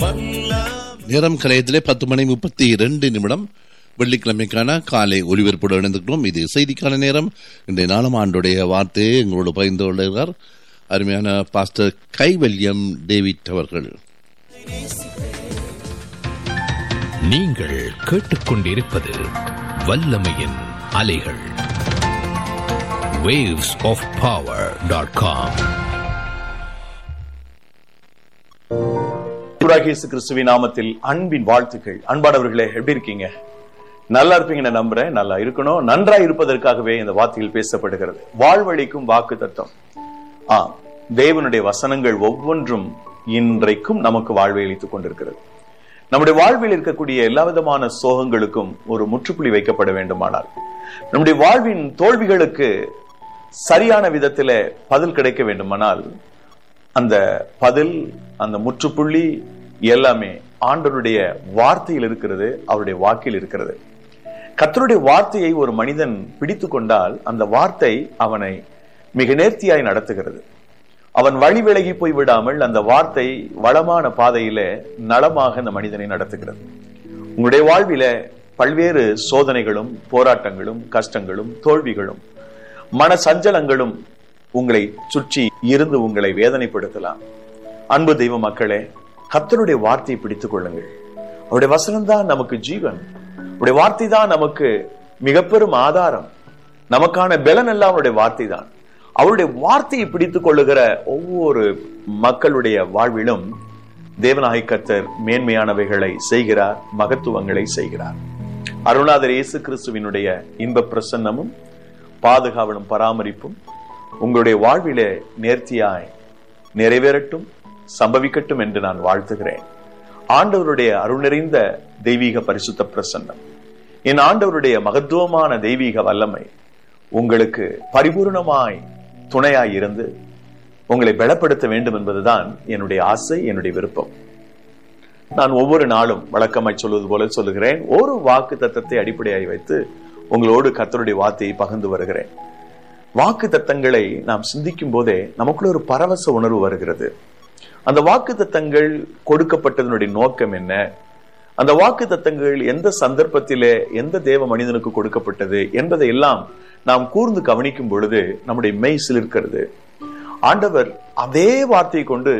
நேரம் கலையத்திலே பத்து மணி முப்பத்தி இரண்டு நிமிடம் வெள்ளிக்கிழமைக்கான காலை ஒலிபரப்போடு இணைந்திருக்கிறோம் இது செய்திக்கான நேரம் இன்றைய நாலாம் ஆண்டுடைய வார்த்தையை எங்களோடு பகிர்ந்து கொள்கிறார் அருமையான பாஸ்டர் கைவல்யம் டேவிட் அவர்கள் நீங்கள் கேட்டுக்கொண்டிருப்பது வல்லமையின் அலைகள் waves of power.com ஆண்டவராகிய இயேசு கிறிஸ்துவின் நாமத்தில் அன்பின் வாழ்த்துக்கள் அன்பானவர்களே எப்படி இருக்கீங்க நல்லா இருப்பீங்கன்னு நம்புறேன் நல்லா இருக்கணும் நன்றா இருப்பதற்காகவே இந்த வார்த்தைகள் பேசப்படுகிறது வாழ்வழிக்கும் வாக்கு தத்துவம் ஆ தேவனுடைய வசனங்கள் ஒவ்வொன்றும் இன்றைக்கும் நமக்கு வாழ்வை அளித்துக் கொண்டிருக்கிறது நம்முடைய வாழ்வில் இருக்கக்கூடிய எல்லா விதமான சோகங்களுக்கும் ஒரு முற்றுப்புள்ளி வைக்கப்பட வேண்டுமானால் நம்முடைய வாழ்வின் தோல்விகளுக்கு சரியான விதத்தில பதில் கிடைக்க வேண்டுமானால் அந்த பதில் அந்த முற்றுப்புள்ளி எல்லாமே ஆண்டவருடைய வார்த்தையில் இருக்கிறது அவருடைய வாக்கில் இருக்கிறது கர்த்தருடைய வார்த்தையை ஒரு மனிதன் பிடித்து கொண்டால் அந்த வார்த்தை அவனை மிக நேர்த்தியாய் நடத்துகிறது அவன் வழி விலகி போய் விடாமல் அந்த வார்த்தை வளமான பாதையில நலமாக அந்த மனிதனை நடத்துகிறது உங்களுடைய வாழ்வில பல்வேறு சோதனைகளும் போராட்டங்களும் கஷ்டங்களும் தோல்விகளும் மன சஞ்சலங்களும் உங்களை சுற்றி இருந்து உங்களை வேதனைப்படுத்தலாம் அன்பு தெய்வ மக்களே கர்த்தருடைய வார்த்தையை பிடித்துக் கொள்ளுங்கள் அவருடைய வசனம் தான் நமக்கு ஜீவன் அவருடைய வார்த்தை தான் நமக்கு மிக பெரும் ஆதாரம் நமக்கான பலன் எல்லாம் அவருடைய வார்த்தை தான் அவருடைய வார்த்தையை பிடித்துக் கொள்ளுகிற ஒவ்வொரு மக்களுடைய வாழ்விலும் தேவநாய கர்த்தர் மேன்மையானவைகளை செய்கிறார் மகத்துவங்களை செய்கிறார் அருணாதர் இயேசு கிறிஸ்துவினுடைய இன்ப பிரசன்னமும் பாதுகாவலும் பராமரிப்பும் உங்களுடைய வாழ்விலே நேர்த்தியாய் நிறைவேறட்டும் சம்பவிக்கட்டும் என்று நான் வாழ்த்துகிறேன் ஆண்டவருடைய அருள் நிறைந்த தெய்வீக பரிசுத்த பிரசன்னம் என் ஆண்டவருடைய மகத்துவமான தெய்வீக வல்லமை உங்களுக்கு பரிபூர்ணமாய் துணையாய் இருந்து உங்களை பலப்படுத்த வேண்டும் என்பதுதான் என்னுடைய ஆசை என்னுடைய விருப்பம் நான் ஒவ்வொரு நாளும் வழக்கமாய் சொல்வது போல சொல்லுகிறேன் ஒரு வாக்கு தத்தத்தை அடிப்படையாய் வைத்து உங்களோடு கத்தருடைய வார்த்தையை பகிர்ந்து வருகிறேன் வாக்கு தத்தங்களை நாம் சிந்திக்கும் போதே நமக்குள்ள ஒரு பரவச உணர்வு வருகிறது அந்த வாக்கு தத்தங்கள் கொடுக்கப்பட்டதனுடைய நோக்கம் என்ன அந்த வாக்கு தத்தங்கள் எந்த சந்தர்ப்பத்திலே எந்த தேவ மனிதனுக்கு கொடுக்கப்பட்டது என்பதை எல்லாம் நாம் கூர்ந்து கவனிக்கும் பொழுது நம்முடைய மெய் சிலிர்க்கிறது ஆண்டவர் அதே வார்த்தையை கொண்டு